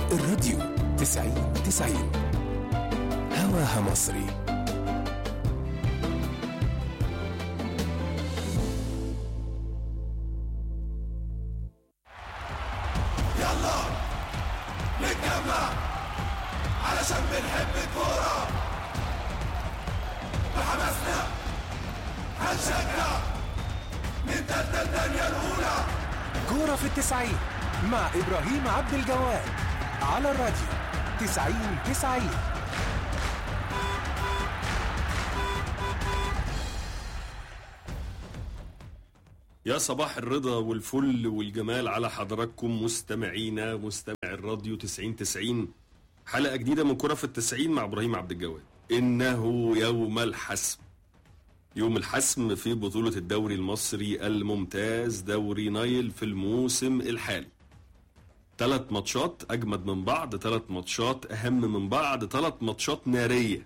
الراديو تسعين تسعين هواها مصري يلا نتجمع علشان بنحب الكورة بحماسنا هنشجع من تالتة الدنيا الأولى كورة في التسعين مع إبراهيم عبد الجواد على الراديو تسعين تسعين يا صباح الرضا والفل والجمال على حضراتكم مستمعينا مستمع الراديو 90 90 حلقة جديدة من كرة في التسعين مع إبراهيم عبد الجواد إنه يوم الحسم يوم الحسم في بطولة الدوري المصري الممتاز دوري نايل في الموسم الحالي ثلاث ماتشات أجمد من بعض ثلاث ماتشات أهم من بعض ثلاث ماتشات نارية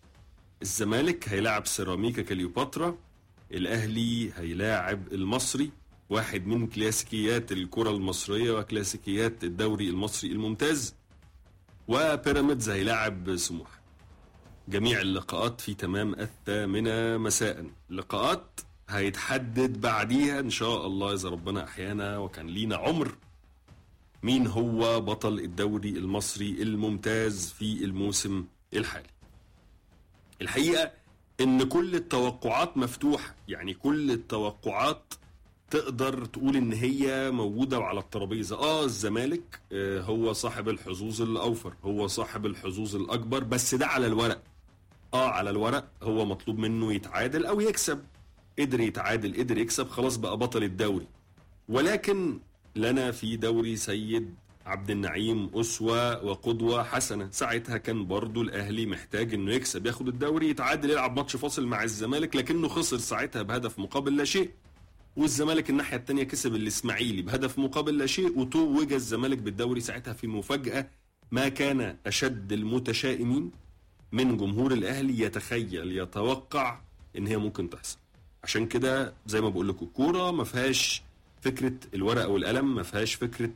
الزمالك هيلاعب سيراميكا كليوباترا الاهلي هيلاعب المصري واحد من كلاسيكيات الكرة المصرية وكلاسيكيات الدوري المصري الممتاز وبيراميدز هيلاعب سموحة جميع اللقاءات في تمام الثامنة مساء لقاءات هيتحدد بعديها ان شاء الله اذا ربنا احيانا وكان لينا عمر مين هو بطل الدوري المصري الممتاز في الموسم الحالي الحقيقه ان كل التوقعات مفتوحه يعني كل التوقعات تقدر تقول ان هي موجوده وعلى الترابيزه اه الزمالك آه هو صاحب الحظوظ الاوفر هو صاحب الحظوظ الاكبر بس ده على الورق اه على الورق هو مطلوب منه يتعادل او يكسب قدر يتعادل قدر يكسب خلاص بقى بطل الدوري ولكن لنا في دوري سيد عبد النعيم أسوة وقدوة حسنة ساعتها كان برضو الأهلي محتاج إنه يكسب ياخد الدوري يتعادل يلعب ماتش فاصل مع الزمالك لكنه خسر ساعتها بهدف مقابل لا شيء والزمالك الناحية التانية كسب الإسماعيلي بهدف مقابل لا شيء وتوج الزمالك بالدوري ساعتها في مفاجأة ما كان أشد المتشائمين من جمهور الأهلي يتخيل يتوقع إن هي ممكن تحصل عشان كده زي ما بقول لكم الكورة ما فيهاش فكرة الورقة والقلم ما فيهاش فكرة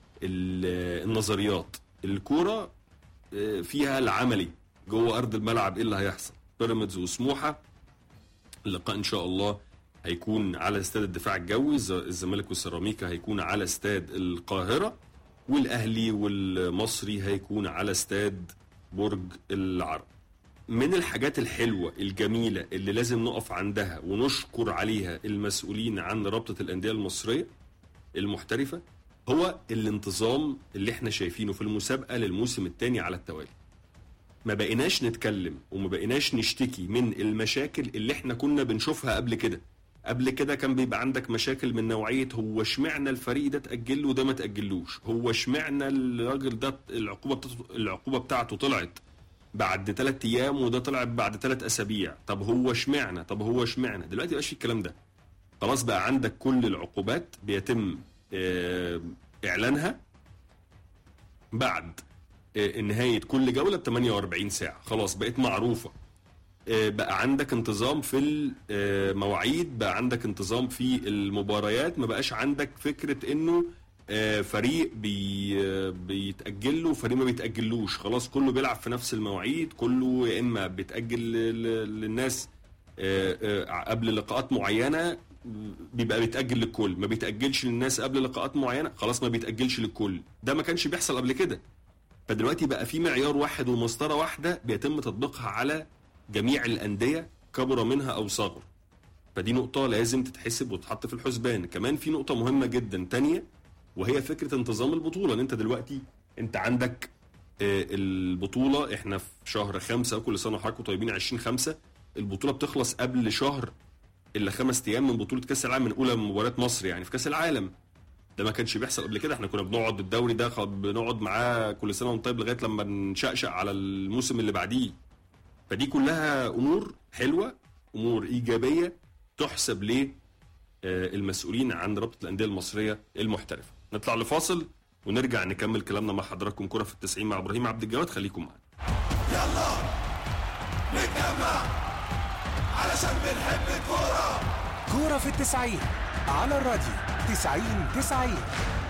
ال- النظريات الكوره آه، فيها العملي جوه ارض الملعب ايه اللي هيحصل بيراميدز وسموحه اللقاء ان شاء الله هيكون على استاد الدفاع الجوي الز- الزمالك والسيراميكا هيكون على استاد القاهره والاهلي والمصري هيكون على استاد برج العرب من الحاجات الحلوة الجميلة اللي لازم نقف عندها ونشكر عليها المسؤولين عن رابطة الأندية المصرية المحترفة هو الانتظام اللي احنا شايفينه في المسابقة للموسم الثاني على التوالي ما بقيناش نتكلم وما بقيناش نشتكي من المشاكل اللي احنا كنا بنشوفها قبل كده قبل كده كان بيبقى عندك مشاكل من نوعية هو اشمعنى الفريق ده تأجل له وده ما تأجلوش هو اشمعنى الراجل ده العقوبة بتاعته العقوبة بتاعته طلعت بعد ثلاث ايام وده طلع بعد ثلاث اسابيع طب هو اشمعنى طب هو اشمعنى دلوقتي مبقاش في الكلام ده خلاص بقى عندك كل العقوبات بيتم آه، اعلانها بعد آه، نهايه كل جوله ب 48 ساعه خلاص بقت معروفه آه، بقى عندك انتظام في المواعيد بقى عندك انتظام في المباريات ما بقاش عندك فكره انه آه، فريق بي آه، بيتاجل له وفريق ما بيتاجلوش خلاص كله بيلعب في نفس المواعيد كله يا اما بيتاجل ل- ل- للناس آه، آه، قبل لقاءات معينه بيبقى بيتاجل للكل ما بيتاجلش للناس قبل لقاءات معينه خلاص ما بيتاجلش للكل ده ما كانش بيحصل قبل كده فدلوقتي بقى في معيار واحد ومسطره واحده بيتم تطبيقها على جميع الانديه كبر منها او صغر فدي نقطه لازم تتحسب وتتحط في الحسبان كمان في نقطه مهمه جدا تانية وهي فكره انتظام البطوله ان انت دلوقتي انت عندك آه، البطوله احنا في شهر خمسة كل سنه وحضراتكم طيبين 20 خمسة البطوله بتخلص قبل شهر الا خمس ايام من بطوله كاس العالم من اولى مباريات مصر يعني في كاس العالم ده ما كانش بيحصل قبل كده احنا كنا بنقعد الدوري ده خ- بنقعد معاه كل سنه وانت طيب لغايه لما نشقشق على الموسم اللي بعديه فدي كلها امور حلوه امور ايجابيه تحسب ل المسؤولين عن رابطه الانديه المصريه المحترفه نطلع لفاصل ونرجع نكمل كلامنا مع حضراتكم كره في التسعين مع ابراهيم عبد الجواد خليكم معانا يلا نتجمع علشان بنحب الكورة كورة في التسعين على الراديو تسعين تسعين